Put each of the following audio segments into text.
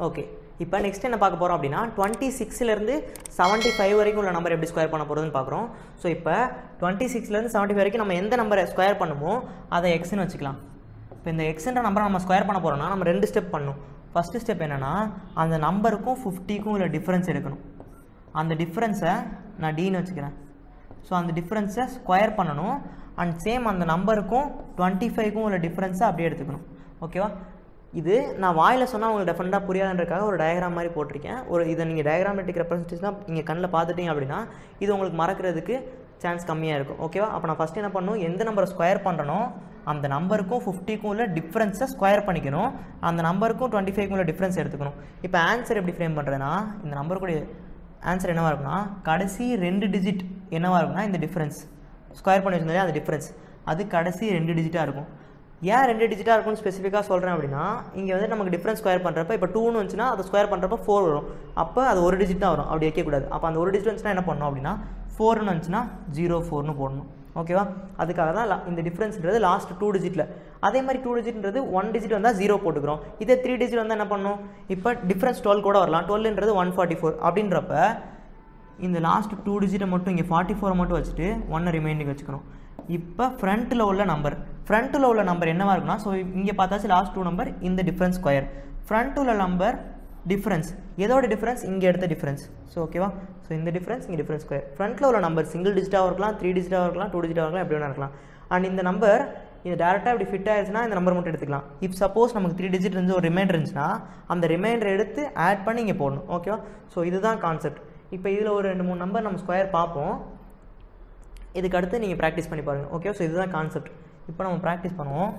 okay இப்போ next என்ன பார்க்க போகிறோம் அப்படின்னா டுவெண்ட்டி சிக்ஸ்லேருந்து செவன்ட்டி ஃபைவ் வரைக்கும் உள்ள நம்பர் எப்படி ஸ்கொயர் பண்ண போகிறதுன்னு பார்க்குறோம் ஸோ இப்போ டுவெண்ட்டி சிக்ஸ்லேருந்து செவன்ட்டி ஃபைவ் வரைக்கும் நம்ம எந்த நம்பரை ஸ்கொயர் பண்ணுமோ அதை எக்ஸ்னு வச்சுக்கலாம் இப்போ இந்த எக்ஸ்ன்ற நம்பரை நம்ம ஸ்கொயர் பண்ண போகிறோம்னா நம்ம ரெண்டு ஸ்டெப் பண்ணணும் ஃபஸ்ட்டு ஸ்டெப் என்னென்னா அந்த நம்பருக்கும் ஃபிஃப்டிக்கும் உள்ள டிஃப்ரென்ஸ் எடுக்கணும் அந்த டிஃப்ரென்ஸை நான் டீன்னு வச்சுக்கிறேன் ஸோ அந்த டிஃப்ரென்ஸை ஸ்கொயர் பண்ணணும் அண்ட் சேம் அந்த நம்பருக்கும் டுவெண்ட்டி ஃபைவ்க்கும் உள்ள டிஃப்ரென்ஸை அப்படியே எடுத்துக்கணும் ஓகேவா இது நான் வாயில் சொன்னால் உங்களுக்கு டெஃபரெண்டாக புரியாதுன்றக்காக ஒரு டயக்ராம் மாதிரி போட்டிருக்கேன் ஒரு இதை நீங்கள் டயக்ராமெட்டிக் ரெப்ரஸன்டேஷன் நீங்கள் கண்ணில் பார்த்துட்டீங்க அப்படின்னா இது உங்களுக்கு மறக்கிறதுக்கு சான்ஸ் கம்மியாக இருக்கும் ஓகேவா அப்போ நான் ஃபஸ்ட் என்ன பண்ணணும் எந்த நம்பரை ஸ்கொயர் பண்ணுறனோ அந்த நம்பருக்கும் ஃபிஃப்டிக்கும் உள்ள டிஃப்ரென்ஸை ஸ்கொயர் பண்ணிக்கணும் அந்த நம்பருக்கும் டுவெண்ட்டி ஃபைவ்க்கும் உள்ள டிஃப்ரென்ஸ் எடுத்துக்கணும் இப்போ ஆன்சர் எப்படி ஃப்ரேம் பண்ணுறேன்னா இந்த நம்பருக்குடைய ஆன்சர் என்னவாக இருக்கும்னா கடைசி ரெண்டு டிஜிட் என்னவாக இருக்கும்னா இந்த டிஃப்ரென்ஸ் ஸ்கொயர் பண்ணி வச்சிருந்தாலே அந்த டிஃப்ரென்ஸ் அது கடைசி ரெண்டு டிஜிட்டாக இருக்கும் ஏன் ரெண்டு டிஜிட்டாக இருக்கும்னு ஸ்பெசிஃபிக்காக சொல்கிறேன் அப்படின்னா இங்கே வந்து நமக்கு டிஃப்ரென்ஸ் ஸ்கொயர் பண்ணுறப்ப இப்போ டூன்னு வந்துச்சுன்னா அதை ஸ்கொயர் பண்ணுறப்ப ஃபோர் வரும் அப்போ அது ஒரு டிஜிட் தான் வரும் அப்படி வைக்கக்கூடாது அப்போ அந்த ஒரு டிஜிட் வந்துச்சுன்னா என்ன பண்ணணும் அப்படின்னா ஃபோர்னு வந்துச்சுன்னா ஜீரோ ஃபோர்னு போடணும் ஓகேவா அதுக்காக தான் la- இந்த டிஃப்ரென்ஸ்ன்றது லாஸ்ட் டூ டிஜிட்டில் அதே மாதிரி டூ டிஜிட்ன்றது ஒன் டிஜிட் வந்தால் ஜீரோ போட்டுக்கிறோம் இதே த்ரீ டிஜிட் வந்தால் என்ன பண்ணணும் இப்போ டிஃப்ரென்ஸ் டுவெல் கூட வரலாம் டுவெல்ன்றது ஒன் ஃபார்ட்டி ஃபோர் அப்படின்றப்ப இந்த லாஸ்ட் டூ டிஜிட்டை மட்டும் இங்கே ஃபார்ட்டி ஃபோரை மட்டும் வச்சுட்டு ஒன்னை ரிமைனிங் வச்சுக்கணும் இப்போ ஃப்ரண்ட்டில் உள்ள நம்பர் ஃப்ரண்ட்டில் உள்ள நம்பர் என்னவா இருக்குன்னா ஸோ இங்கே பார்த்தாச்சு லாஸ்ட் டூ நம்பர் இந்த டிஃப்ரென்ஸ் ஸ்கொயர் ஃப்ரண்ட் உள்ள நம்பர் டிஃப்ரென்ஸ் எதோட டிஃப்ரென்ஸ் இங்கே எடுத்த டிஃப்ரென்ஸ் ஸோ ஓகேவா ஸோ இந்த டிஃப்ரென்ஸ் இங்கே டிஃப்ரென்ஸ் ஸ்கொயர் ஃப்ரண்ட்டில் உள்ள நம்பர் சிங்கிள் டிஜிட்டாக இருக்கலாம் த்ரீ டிஜிட்டாக இருக்கலாம் டூ டிஜிட்டாக இருக்கலாம் எப்படி வேணா இருக்கலாம் அண்ட் இந்த நம்பர் இது டேரெக்டாக இப்படி ஃபிட் ஆயிடுச்சுன்னா இந்த நம்பர் மட்டும் எடுத்துக்கலாம் இப் சப்போஸ் நமக்கு த்ரீ டிஜிட் இருந்து ஒரு ரிமைண்டர் இருந்துச்சுன்னா அந்த ரிமைண்டர் எடுத்து ஆட் பண்ணி இங்கே போடணும் ஓகேவா ஸோ இதுதான் கான்செப்ட் இப்போ இதில் ஒரு ரெண்டு மூணு நம்பர் நம்ம ஸ்கொயர் பார்ப்போம் இதுக்கு அடுத்து நீங்கள் ப்ராக்டிஸ் பண்ணி பாருங்கள் ஓகே ஸோ இதுதான் கான்செப்ட் இப்போ நம்ம ப்ராக்டிஸ் பண்ணுவோம்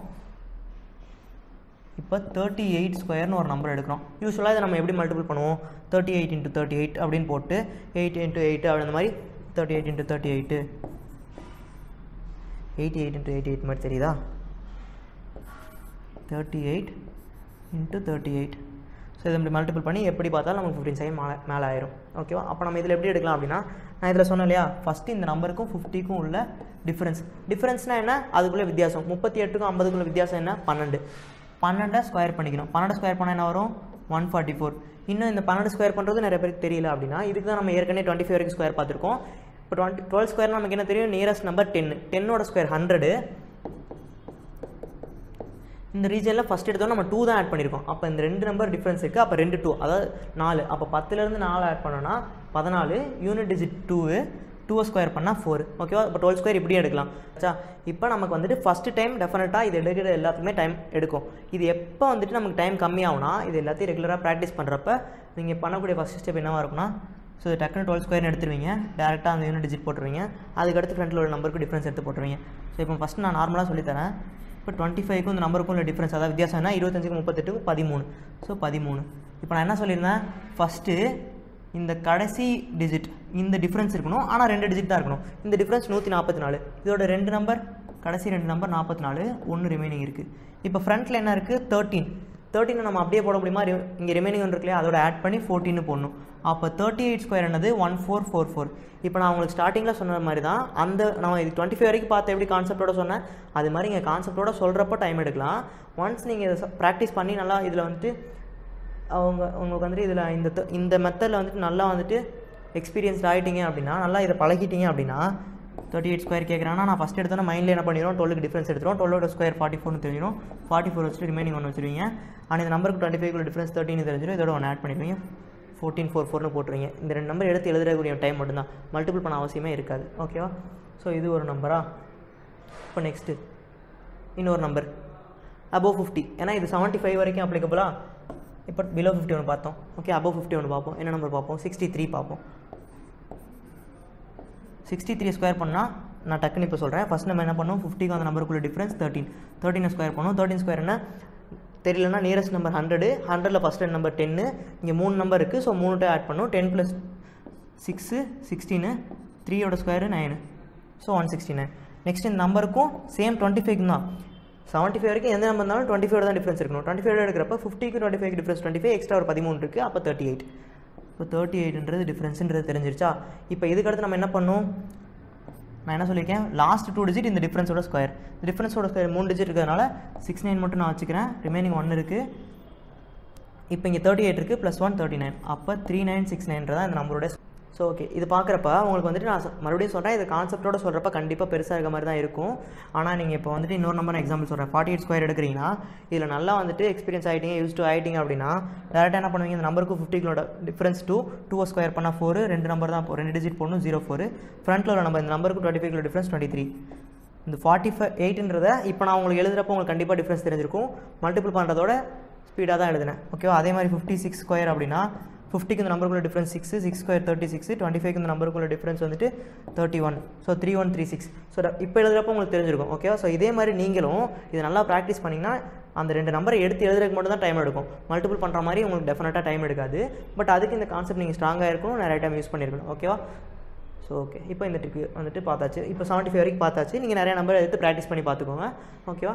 இப்போ தேர்ட்டி எயிட் ஸ்கொயர்னு ஒரு நம்பர் எடுக்கிறோம் யூஸ்வலாக இதை நம்ம எப்படி மல்டிபிள் பண்ணுவோம் thirty eight into thirty eight அப்படின்னு போட்டு எயிட் இன்ட்டு எயிட் அப்படி அந்த மாதிரி thirty eight into thirty eight eighty eight into eighty eight மாதிரி தெரியுதா thirty eight into thirty eight so இதை இப்படி மல்டிபிள் பண்ணி எப்படி பார்த்தாலும் நமக்கு ஃபிஃப்டின் செகண்ட் மேலே மேலே ஆயிரும் ஓகேவா அப்போ நம்ம இதில் எப்படி எடுக்கலாம் அப்படின்னா நான் இதில் சொன்னேன் இல்லையா ஃபஸ்ட்டு இந்த நம்பருக்கும் ஃபிஃப்டிக்கும் உள்ள டிஃப்ரென்ஸ் டிஃப்ரென்ஸ்னால் என்ன அதுக்குள்ள வித்தியாசம் முப்பத்தி எட்டுக்கும் ஐம்பதுக்குள்ள வித்தியாசம் என்ன பன்னெண்டு பன்னெண்டை ஸ்கொயர் பண்ணிக்கணும் பன்னெண்டு ஸ்கொயர் பண்ணால் என்ன வரும் ஒன் ஃபார்ட்டி ஃபோர் இன்னும் இந்த பன்னெண்டு ஸ்கொயர் பண்ணுறது நிறைய பேருக்கு தெரியல அப்படின்னா இதுக்கு தான் நம்ம ஏற்கனவே டுவெண்ட்டி ஃபைவ் வரைக்கும் ஸ்கொயர் பார்த்துருக்கோம் இப்போ டுவெண்ட்டி டுவெல் ஸ்கொயர் நமக்கு என்ன தெரியும் நியரஸ்ட் நம்பர் டென் டென்னோட ஸ்கொயர் ஹண்ட்ரடு இந்த ரீஜனில் ஃபஸ்ட் எடுத்தோம் நம்ம டூ தான் ஆட் பண்ணியிருக்கோம் அப்போ இந்த ரெண்டு நம்பர் டிஃப்ரென்ஸ் இருக்குது அப்போ ரெண்டு டூ அதாவது நாலு அப்போ பத்துலேருந்து நாலு ஆட் பண்ணோன்னா பதினாலு யூனிட் டிஜிட் டூவு டூவை ஸ்கொயர் பண்ணால் ஃபோர் ஓகேவா இப்போ டுவெல் ஸ்கொயர் இப்படியே எடுக்கலாம் ஆச்சா இப்போ நமக்கு வந்துட்டு ஃபஸ்ட்டு டைம் டெஃபினட்டாக இது எடுக்கிற எல்லாத்துக்குமே டைம் எடுக்கும் இது எப்போ வந்துட்டு நமக்கு டைம் கம்மியாகும்னா இது எல்லாத்தையும் ரெகுலராக ப்ராக்டிஸ் பண்ணுறப்ப நீங்கள் பண்ணக்கூடிய ஃபஸ்ட் ஸ்டெப் என்னவாக இருக்கும்னா ஸோ இது டக்குனு டுவெல் ஸ்கொயர் எடுத்துருவீங்க டேரெக்டாக அந்த யூனிட் டிஜிட் போட்டுருவீங்க அதுக்கடுத்து ஃப்ரண்ட்டில் உள்ள நம்பருக்கு டிஃப்ரென்ஸ் எடுத்து போட்டுருவீங்க ஸோ இப்போ ஃபஸ்ட்டு நான் நார்மலாக சொல்லித்தரேன் இப்போ டுவெண்ட்டி ஃபைவ்க்கும் இந்த நம்பருக்கும் உள்ள டிஃப்ரென்ஸ் அதாவது வித்தியாசம் என்ன இருபத்தஞ்சுக்கு முப்பத்தெட்டுக்கு பதிமூணு ஸோ பதிமூணு இப்போ நான் என்ன சொல்லியிருந்தேன் ஃபஸ்ட்டு இந்த கடைசி டிஜிட் இந்த டிஃப்ரென்ஸ் இருக்கணும் ஆனால் ரெண்டு டிஜிட் தான் இருக்கணும் இந்த டிஃப்ரென்ஸ் நூற்றி நாற்பத்தி நாலு இதோட ரெண்டு நம்பர் கடைசி ரெண்டு நம்பர் நாற்பத்தி நாலு ஒன்று ரிமைனிங் இருக்குது இப்போ ஃப்ரண்ட்டில் என்ன இருக்குது தேர்ட்டீன் தேர்ட்டினை நம்ம அப்படியே போட முடியுமா ரி- இங்கே ரிமைனிங் ஒன்று இருக்கு இல்லையா அதோட ஆட் பண்ணி ஃபோர்டீன்னு போடணும் அப்போ தேர்ட்டி எயிட் ஸ்கொயர் என்னது ஒன் ஃபோர் ஃபோர் ஃபோர் இப்போ நான் உங்களுக்கு ஸ்டார்டிங்கில் சொன்ன மாதிரி தான் அந்த நான் இது டுவெண்ட்டி ஃபைவ் வரைக்கும் பார்த்து எப்படி கான்செப்டோட சொன்னேன் அது மாதிரி இங்கே கான்செப்டோட சொல்கிறப்போ டைம் எடுக்கலாம் ஒன்ஸ் நீங்கள் இதை ப்ராக்டிஸ் பண்ணி நல்லா இதில் வந்துட்டு அவங்க உங்களுக்கு வந்துட்டு இதில் இந்த த- இந்த மெத்தடில் வந்துட்டு நல்லா வந்துட்டு எக்ஸ்பீரியன்ஸ்ட் ஆகிட்டீங்க அப்படின்னா நல்லா இதை பழகிட்டீங்க அப்படின்னா தேர்ட்டி எயிட் ஸ்கொயர் கேட்குறாங்கன்னா நான் ஃபஸ்ட் எடுத்தோன்னா மைண்டில் என்ன பண்ணிடுவோம் டுவெல்க்கு டிஃப்ரென்ஸ் எடுத்துரும் டுவெல்லோட ஸ்கொயர் ஃபார்ட்டி ஃபோர்னு தெரிஞ்சிடும் ஃபார்ட்டி ஃபோர் வச்சுட்டு ரிமைனிங் ஒன்று வச்சுருவீங்க ஆனால் இந்த நம்பருக்கு டுவெண்ட்டி ஃபைவ் டிஃப்ரென்ஸ் தேர்ட்டின்னு தெரிஞ்சிடும் இதோட ஒன்று ஆட் பண்ணிடுவீங்க ஃபோர்டீன் ஃபோர் ஃபோர்னு போட்டுருவீங்க இந்த ரெண்டு நம்பர் எடுத்து எழுதக்கூடிய டைம் மட்டும்தான் மல்டிபிள் பண்ண அவசியமே இருக்காது ஓகேவா ஸோ இது ஒரு நம்பரா இப்போ நெக்ஸ்ட்டு இன்னொரு நம்பர் அபோவ் ஃபிஃப்டி ஏன்னா இது செவன்ட்டி ஃபைவ் வரைக்கும் அப்ளிகபிளா இப்போ பிலோ ஃபிஃப்டி ஒன்று பார்த்தோம் ஓகே அபோவ் ஃபிஃப்டி ஒன்று பார்ப்போம் என்ன நம்பர் பார்ப்போம் சிக்ஸ்டி த்ரீ பார்ப்போம் சிக்ஸ்டி த்ரீ ஸ்கொயர் பண்ணால் நான் டக்குன்னு இப்போ சொல்கிறேன் ஃபஸ்ட் நம்ம என்ன பண்ணுவோம் ஃபிஃப்டிக்கு அந்த நம்பருக்குள்ள டிஃப்ரென்ஸ் தேர்ட்டின் தேர்ட்டினை ஸ்கொயர் பண்ணுவோம் தேர்ட்டின் ஸ்கொயர் என்ன தெரியலனா நியரஸ்ட் நம்பர் ஹண்ட்ரடு ஹண்ட்ரடில் ஃபஸ்ட் நம்பர் டென்னு இங்கே மூணு நம்பர் இருக்குது ஸோ மூணு ஆட் பண்ணும் டென் ப்ளஸ் சிக்ஸு சிக்ஸ்டீனு த்ரீயோட square nine so one sixty nine next இந்த நம்பருக்கும் சேம் டுவெண்ட்டி ஃபைவ் தான் செவன்ட்டி ஃபைவ் வரைக்கும் எந்த நம்பர் இருந்தாலும் டுவெண்ட்டி ஃபைவ் தான் டிஃப்ரென்ஸ் இருக்கணும் டுவெண்ட்டி ஃபைவ் எடுக்கிறப்ப ஃபிஃப்டிக்கு twenty five difference twenty five extra ஒரு பதிமூணு இருக்குது அப்போ தேர்ட்டி எயிட் இப்போ தேர்ட்டி எயிட்ன்றது டிஃப்ரென்ஸுன்றது தெரிஞ்சிருச்சா இப்போ இதுக்கடுத்து நம்ம என்ன பண்ணணும் நான் என்ன சொல்லியிருக்கேன் லாஸ்ட் டூ டிஜிட் இந்த டிஃப்ரென்ஸோட ஸ்கொயர் இந்த டிஃப்ரென்ஸோட ஸ்கொயர் மூணு டிஜிட் இருக்கிறதுனால சிக்ஸ் நைன் மட்டும் நான் வச்சுக்கிறேன் ரிமைனிங் ஒன் இருக்குது இப்போ இங்கே தேர்ட்டி எயிட் இருக்குது ப்ளஸ் ஒன் தேர்ட்டி நைன் அப்போ த்ரீ நைன் சிக்ஸ் நைன்றதான் இந்த நம்பரோட ஸோ ஓகே இது பார்க்குறப்ப உங்களுக்கு வந்துட்டு நான் சொ- மறுபடியும் சொல்கிறேன் இது கான்செப்டோட சொல்கிறப்ப கண்டிப்பாக பெருசாக இருக்க மாதிரி தான் இருக்கும் ஆனால் நீங்கள் இப்போ வந்துட்டு இன்னொரு நம்பர் எக்ஸாம்பிள் சொல்கிறேன் ஃபார்ட்டி எயிட் ஸ்கொயர் எடுக்கிறீங்கன்னா இதில் நல்லா வந்துட்டு எக்ஸ்பீரியன்ஸ் ஆகிட்டீங்க யூஸ் டு ஆகிட்டீங்க அப்படின்னா டேரெக்டாக என்ன பண்ணுவீங்க இந்த நம்பருக்கு ஃபிஃப்டி கிலோட டிஃபரன்ஸ் டூ டூ ஸ்கொயர் பண்ணால் ஃபோர் ரெண்டு நம்பர் தான் போ- ரெண்டு டிஜிட் போடணும் ஜீரோ ஃபோர் ஃப்ரண்ட்டில் உள்ள நம்பர் இந்த நம்பருக்கு டுவெண்ட்டி ஃபைவ் கிலோ டிஃபரன்ஸ் டுவெண்ட்டி த்ரீ இந்த ஃபார்ட்டி ஃபைவ் எயிட்ன்றத இப்போ நான் உங்களுக்கு எழுதுறப்போ உங்களுக்கு கண்டிப்பாக டிஃப்ரென்ஸ் தெரிஞ்சிருக்கும் மல்டிபிள் பண்ணுறதோட ஸ்பீடாக தான் எழுதினேன் ஓகேவா அதே மாதிரி ஃபிஃப்டி சிக்ஸ் ஸ்கொயர் அப்படின்னா ஃபிஃப்டிக்கு இந்த நம்பருக்குள்ள difference six six square thirty six twenty five இந்த நம்பருக்குள்ள டிஃப்ரென்ஸ் வந்துட்டு thirty one so three one three six so இப்போ எழுதுறப்போ உங்களுக்கு தெரிஞ்சிருக்கும் ஓகேவா ஸோ இதே மாதிரி நீங்களும் இதை நல்லா ப்ராக்டிஸ் பண்ணிங்கன்னா அந்த ரெண்டு நம்பரை எடுத்து எழுதுறதுக்கு மட்டும் தான் டைம் எடுக்கும் மல்டிபிள் பண்ணுற மாதிரி உங்களுக்கு டெஃபினட்டாக டைம் எடுக்காது பட் அதுக்கு இந்த கான்செப்ட் நீங்கள் ஸ்ட்ராங்காக இருக்கணும் நிறைய டைம் யூஸ் பண்ணியிருக்கணும் ஓகேவா ஸோ ஓகே இப்போ இந்த ட்ரிக் வந்துட்டு பார்த்தாச்சு இப்போ செவன்ட்டி ஃபைவ் வரைக்கும் பார்த்தாச்சு நீங்கள் நிறைய நம்பர் எடுத்து ப்ராக்டிஸ் பண்ணி பார்த்துக்கோங்க ஓகேவா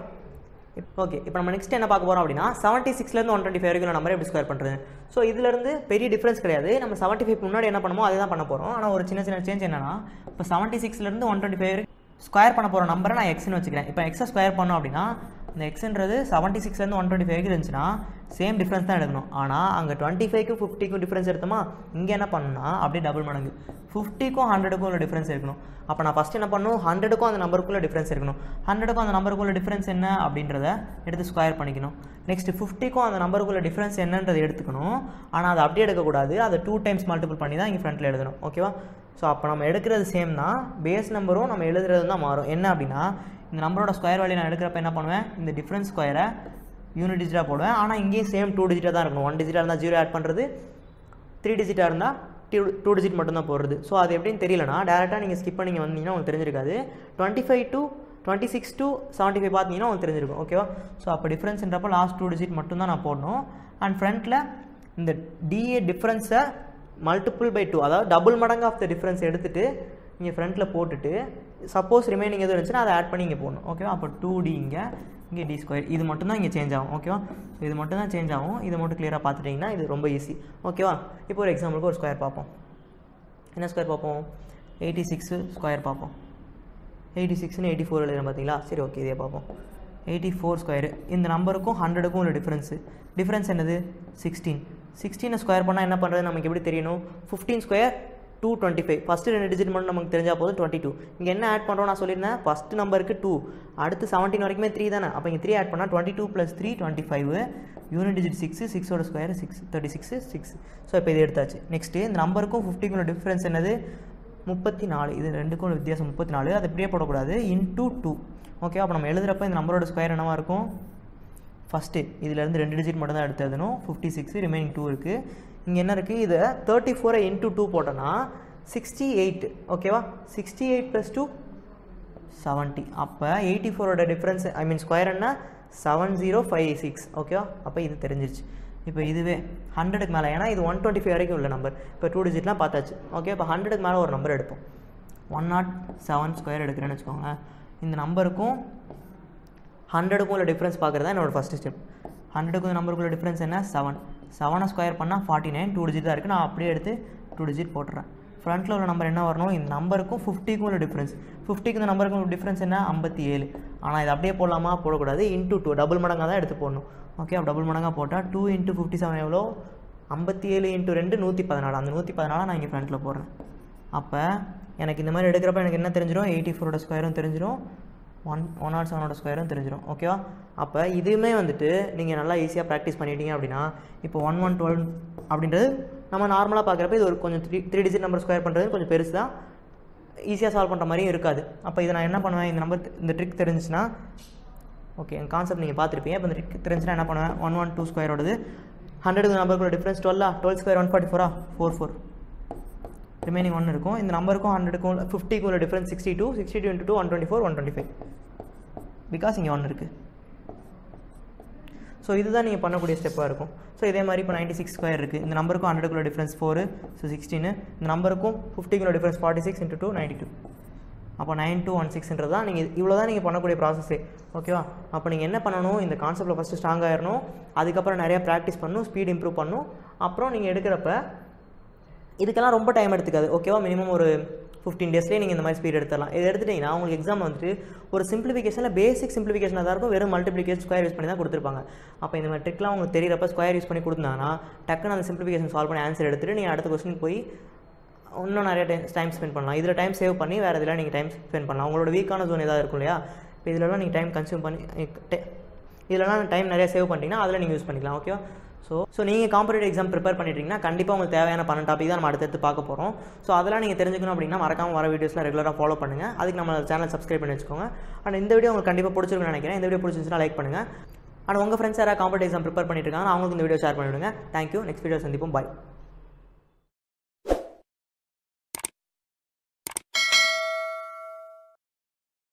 ஓகே இப்போ நம்ம நெக்ஸ்ட் என்ன பார்க்க போகிறோம் அப்படின்னா செவன்ட்டி சிக்ஸ்லேருந்து ஒன் டுவெண்ட்டி ஃபைவ் வரைக்கும் நம்பர் எப்படி ஸ்கொயர் பண்ணுறது ஸோ இதுலேருந்து பெரிய டிஃப்ரென்ஸ் கிடையாது நம்ம செவன்ட்டி ஃபைவ் முன்னாடி என்ன பண்ணுமோ அதே தான் பண்ண போகிறோம் ஆனால் ஒரு சின்ன சின்ன சேஞ்ச் என்னன்னா இப்போ செவன்ட்டி சிக்ஸ்லேருந்து ஒன் டுவெண்ட்டி ஃபைவ் ஸ்கொயர் பண்ண போகிற நம்பரை நான் எக்ஸ்னு வச்சுக்கிறேன் இப்போ எக்ஸை ஸ்கொயர் பண்ணோம் அப்படின்னா இந்த எக்ஸ்ன்றது செவன்ட்டி சிக்ஸ்லேருந்து ஒன் டுவெண்ட்டி ஃபைவ் இருந்துச்சுன்னா சேம் டிஃப்ரென்ஸ் தான் எடுக்கணும் ஆனால் அங்கே டுவெண்ட்டி ஃபைவ்க்கும் ஃபிஃப்டிக்கும் டிஃப்ரென்ஸ் எடுத்தோமா இங்கே என்ன பண்ணணும்னா அப்படியே டபுள் மடங்கு ஃபிஃப்டிக்கும் ஹண்ட்ரடுக்கும் உள்ள டிஃப்ரென்ஸ் இருக்கணும் அப்போ நான் ஃபஸ்ட் என்ன பண்ணணும் ஹண்ட்ரடுக்கும் அந்த நம்பருக்குள்ள டிஃப்ரென்ஸ் இருக்கணும் ஹண்ட்ரடுக்கும் அந்த நம்பருக்குள்ள டிஃப்ரென்ஸ் என்ன அப்படின்றத எடுத்து ஸ்கொயர் பண்ணிக்கணும் நெக்ஸ்ட் ஃபிஃப்டிக்கும் அந்த நம்பருக்குள்ள டிஃப்ரென்ஸ் என்னன்றதை எடுத்துக்கணும் ஆனால் அதை அப்படியே எடுக்கக்கூடாது அதை டூ டைம்ஸ் மல்டிபிள் பண்ணி தான் இங்கே ஃப்ரண்ட்டில் எழுதணும் ஓகேவா ஸோ அப்போ நம்ம எடுக்கிறது சேம் தான் பேஸ் நம்பரும் நம்ம எழுதுறது தான் மாறும் என்ன அப்படின்னா இந்த நம்பரோட ஸ்கொயர் வேல்யூ நான் எடுக்கிறப்ப என்ன பண்ணுவேன் இந்த டிஃப்ரென்ஸ் ஸ்கொயரை யூனிட் டிஜிட்டாக போடுவேன் ஆனால் இங்கேயும் சேம் டூ டிஜிட்டாக தான் இருக்கணும் ஒன் டிஜிட்டாக இருந்தால் ஜீரோ ஆட் பண்ணுறது த்ரீ டிஜிட்டாக இருந்தால் டூ டூ டிஜிட் மட்டும்தான் போடுறது ஸோ அது எப்படின்னு தெரியலனா டேரெக்டாக நீங்கள் ஸ்கிப் பண்ணி வந்தீங்கன்னா உங்களுக்கு தெரிஞ்சிருக்காது twenty five to twenty six to seventy five பார்த்தீங்கன்னா உங்களுக்கு தெரிஞ்சிருக்கும் ஓகேவா ஸோ அப்போ டிஃப்ரென்ஸ்ன்றப்போ லாஸ்ட் டூ டிஜிட் மட்டும் தான் நான் போடணும் அண்ட் ஃப்ரண்ட்டில் இந்த டிஏ டிஃப்ரென்ஸை மல்டிபிள் பை டூ அதாவது டபுள் மடங்கு ஆஃப் த டிஃப்ரென்ஸ் எடுத்துட்டு இங்கே ஃப்ரண்ட்டில் போட்டுட்டு சப்போஸ் ரிமைனிங் எதுவும் இருந்துச்சுன்னா அதை ஆட் பண்ணி இங்கே போடணும் ஓகேவா அப்போ டூ டி இங்கே இங்கே டி ஸ்கொயர் இது மட்டும் தான் இங்கே சேஞ்ச் ஆகும் ஓகேவா ஸோ இது மட்டும் தான் சேஞ்ச் ஆகும் இதை மட்டும் கிளியராக பார்த்துட்டிங்கன்னா இது ரொம்ப ஈஸி ஓகேவா இப்போ ஒரு எக்ஸாம்பிளுக்கு ஒரு ஸ்கொயர் பார்ப்போம் என்ன ஸ்கொயர் பார்ப்போம் எயிட்டி சிக்ஸு ஸ்கொயர் பார்ப்போம் எயிட்டி சிக்ஸ்னு எயிட்டி ஃபோர் எழுதுறேன் பார்த்தீங்களா சரி ஓகே இதே பார்ப்போம் எயிட்டி ஃபோர் ஸ்கொயர் இந்த நம்பருக்கும் ஹண்ட்ரடுக்கும் உள்ள டிஃப்ரென்ஸு டிஃப்ரென்ஸ் என்னது சிக்ஸ்டீன் சிக்ஸ்டீனை ஸ்கொயர் பண்ணால் என்ன பண்ணுறது நமக்கு எப்படி தெரியணும் fifteen square two twenty five first ரெண்டு டிஜிட் மட்டும் நமக்கு தெரிஞ்சால் போதும் டுவெண்ட்டி டூ இங்கே என்ன ஆட் பண்ணுறோம் நான் சொல்லியிருந்தேன் ஃபஸ்ட் நம்பருக்கு டூ அடுத்து செவன்டீன் வரைக்குமே த்ரீ தானே அப்போ இங்கே த்ரீ ஆட் பண்ணால் twenty two plus three twenty five unit digit six சிக்ஸோட square six thirty six six so இப்போ இது எடுத்தாச்சு நெக்ஸ்ட்டு இந்த நம்பருக்கும் ஃபிஃப்டிக்குள்ள டிஃப்ரென்ஸ் என்னது முப்பத்தி நாலு இது ரெண்டுக்கும் உள்ள வித்தியாசம் முப்பத்தி நாலு அது இப்படியே போடக்கூடாது இன்டூ டூ ஓகே அப்போ நம்ம எழுதுறப்ப இந்த நம்பரோட ஸ்கொயர் என்னவா இருக்கும் ஃபஸ்ட்டு இதுலேருந்து ரெண்டு டிஜிட் மட்டும் தான் எடுத்து எழுதணும் ஃபிஃப்டி சிக்ஸ் ரிமைனிங் டூ இருக்குது இங்கே என்ன இருக்குது இதை தேர்ட்டி ஃபோரை இன்டூ டூ போட்டோன்னா சிக்ஸ்டி எயிட் ஓகேவா sixty eight plus two seventy அப்போ எயிட்டி ஃபோரோட டிஃப்ரென்ஸ் ஐ மீன் ஸ்கொயர் என்ன செவன் ஜீரோ ஃபைவ் சிக்ஸ் ஓகேவா அப்போ இது தெரிஞ்சிருச்சு இப்போ இதுவே ஹண்ட்ரடுக்கு மேலே ஏன்னா இது ஒன் டுவெண்ட்டி ஃபைவ் வரைக்கும் உள்ள நம்பர் இப்போ டூ டிஜிட்லாம் பார்த்தாச்சு ஓகே இப்போ ஹண்ட்ரடுக்கு மேலே ஒரு நம்பர் எடுப்போம் ஒன் நாட் செவன் ஸ்கொயர் எடுக்கிறேன்னு வச்சுக்கோங்க இந்த நம்பருக்கும் ஹண்ட்ரடுக்கும் உள்ள டிஃப்ரென்ஸ் பார்க்குறது தான் என்னோட ஃபஸ்ட்டு ஸ்டெப் ஹண்ட்ரடுக்கும் இந்த நம்பருக்குள்ள டிஃப்ரென்ஸ் என்ன செவன் செவனை ஸ்கொயர் பண்ணால் ஃபார்ட்டி நைன் டூ டிஜிட் தான் இருக்குது நான் அப்படியே எடுத்து டூ டிஜிட் போட்டுறேன் ஃப்ரண்ட்டில் உள்ள நம்பர் என்ன வரணும் இந்த நம்பருக்கும் ஃபிஃப்டிக்கும் உள்ள டிஃப்ரென்ஸ் ஃபிஃப்டிக்கு இந்த நம்பருக்கும் உள்ள டிஃப்ரென்ஸ் என்ன ஐம்பத்தி ஏழு ஆனால் இது அப்படியே போடலாமா போடக்கூடாது இன்ட்டு டூ டபுள் மடங்காக தான் எடுத்து போடணும் ஓகே அப்போ டபுள் மடங்காக போட்டால் டூ இன்ட்டு ஃபிஃப்டி செவன் எவ்வளோ ஐம்பத்தி ஏழு இன்ட்டு ரெண்டு நூற்றி பதினாலு அந்த நூற்றி பதினாலு நான் இங்கே ஃப்ரண்ட்டில் போடுறேன் அப்போ எனக்கு இந்த மாதிரி எடுக்கிறப்ப எனக்கு என்ன தெரிஞ்சிடும் எயிட்டி ஃபோரோட ஸ்கொயரும் தெரிஞ்சிடும் ஒன் ஒன் நாட் செவனோட ஸ்கொயரும் தெரிஞ்சிடும் ஓகேவா அப்போ இதுவுமே வந்துட்டு நீங்கள் நல்லா ஈஸியாக ப்ராக்டிஸ் பண்ணிட்டீங்க அப்படின்னா இப்போ ஒன் ஒன் டுவெல் அப்படின்றது நம்ம நார்மலாக பார்க்குறப்ப இது ஒரு கொஞ்சம் three three digit number square பண்ணுறது கொஞ்சம் பெருசு தான் ஈஸியாக சால்வ் பண்ணுற மாதிரியும் இருக்காது அப்போ இதை நான் என்ன பண்ணுவேன் இந்த நம்பர் இந்த ட்ரிக் தெரிஞ்சுன்னா ஓகே என் கான்செப்ட் நீங்கள் பார்த்துருப்பீங்க இப்போ இந்த ட்ரிக் தெரிஞ்சுன்னா என்ன பண்ணுவேன் ஒன் ஒன் டூ ஸ்கொயரோடது ஹண்ட்ரடுக்கு நம்பருக்குள்ள டிஃப்ரென்ஸ் டுவெல்லா டுவெல் ஸ்கொயர் ஒன் ஃபார்ட்டி ஃபோரா ஃபோர் ஃபோர் ரிமைனிங் ஒன் இருக்கும் இந்த நம்பருக்கும் ஹண்ட்ரடுக்கும் ஃபிஃப்டிக்கும் உள்ள difference sixty two sixty two into two one twenty four one twenty five because இங்கே ஒன்று இருக்குது ஸோ இதுதான் நீங்கள் பண்ணக்கூடிய ஸ்டெப்பாக இருக்கும் ஸோ இதே மாதிரி இப்போ நைன்ட்டி சிக்ஸ் ஸ்கொயர் இருக்குது இந்த நம்பருக்கும் ஹண்ட்ரடுக்குள்ள டிஃப்ரென்ஸ் ஃபோர் ஸோ சிக்ஸ்டீனு இந்த நம்பருக்கும் ஃபிஃப்டிக்குள்ள difference forty six into two ninety two அப்போ நைன் டூ ஒன் சிக்ஸ்ன்றது தான் நீங்கள் இவ்வளோ தான் நீங்கள் பண்ணக்கூடிய ப்ராசஸே ஓகேவா அப்போ நீங்கள் என்ன பண்ணணும் இந்த கான்செப்ட்டில் ஃபஸ்ட்டு ஸ்ட்ராங் ஆயிடணும் அதுக்கப்புறம் நிறையா ப்ராக்டிஸ் பண்ணணும் ஸ்பீட் இம்ப்ரூவ் பண்ணணும் அப்புறம் நீங்கள் எடுக்கிறப்ப இதுக்கெல்லாம் ரொம்ப டைம் எடுத்துக்காது ஓகேவா மினிமம் ஒரு ஃபிஃப்டீன் டேஸ்லேயே நீங்கள் இந்த மாதிரி ஸ்பீட் எடுத்துடலாம் இது எடுத்துட்டிங்கன்னா உங்களுக்கு எக்ஸாம் வந்துட்டு ஒரு சிம்பிளிஃபிகேஷனில் பேசிக் சிம்பிளிஃபிகேஷனாக தான் இருக்கும் வெறும் மல்டிப்ளிகேஷன் ஸ்கொயர் யூஸ் பண்ணி தான் கொடுத்துருப்பாங்க அப்போ இந்த மாதிரி ட்ரிக்லாம் உங்களுக்கு தெரியறப்ப ஸ்கொயர் யூஸ் பண்ணி கொடுத்தாங்கன்னா டக்குன்னு அந்த சிம்பிளிஃபிகேஷன் சால்வ் பண்ணி ஆன்சர் எடுத்துகிட்டு நீங்கள் அடுத்த கொஸ்டின் போய் இன்னும் நிறைய டைம் டைம் ஸ்பெண்ட் பண்ணலாம் இதில் டைம் சேவ் பண்ணி வேறு இதில் நீங்கள் டைம் ஸ்பெண்ட் பண்ணலாம் உங்களோட வீக்கான ஜோன் ஏதாவது இருக்கும் இல்லையா இப்போ இதிலலாம் நீங்கள் டைம் கன்சியூம் பண்ணி டே- இதெல்லாம் டைம் நிறைய சேவ் பண்ணிட்டீங்கன்னா அதில் நீங்கள் யூஸ் பண்ணிக்கலாம் ஓகேவா ஸோ ஸோ நீங்கள் காம்படிட்டிவ் எக்ஸாம் ப்ரிப்பேர் பண்ணிட்டீங்கன்னா கண்டிப்பாக உங்களுக்கு தேவையான பன்னெண்டு டாபிக் தான் நம்ம அடுத்தடுத்து பார்க்க போகிறோம் ஸோ அதெல்லாம் நீங்கள் தெரிஞ்சுக்கணும் அப்படின்னா மறக்காம வர வீடியோஸ்லாம் ரெகுலராக ஃபாலோ பண்ணுங்கள் அதுக்கு நம்ம சேனல் சப்ஸ்கிரைப் பண்ணி வச்சுக்கோங்க அண்ட் இந்த வீடியோ உங்களுக்கு கண்டிப்பாக பிடிச்சிருக்குன்னு நினைக்கிறேன் இந்த வீடியோ பிடிச்சிருந்துச்சுன்னா லைக் பண்ணுங்கள் அண்ட் உங்கள் ஃப்ரெண்ட்ஸ் யாராவது காம்படிட்டிவ் எக்ஸாம் ப்ரிப்பேர் பண்ணிட்டு இருக்காங்க அவங்களுக்கு இந்த வீடியோ ஷேர் பண்ணிவிடுங்க தேங்க்யூ நெக்ஸ்ட் வீடியோ சந்திப்போம் பாய்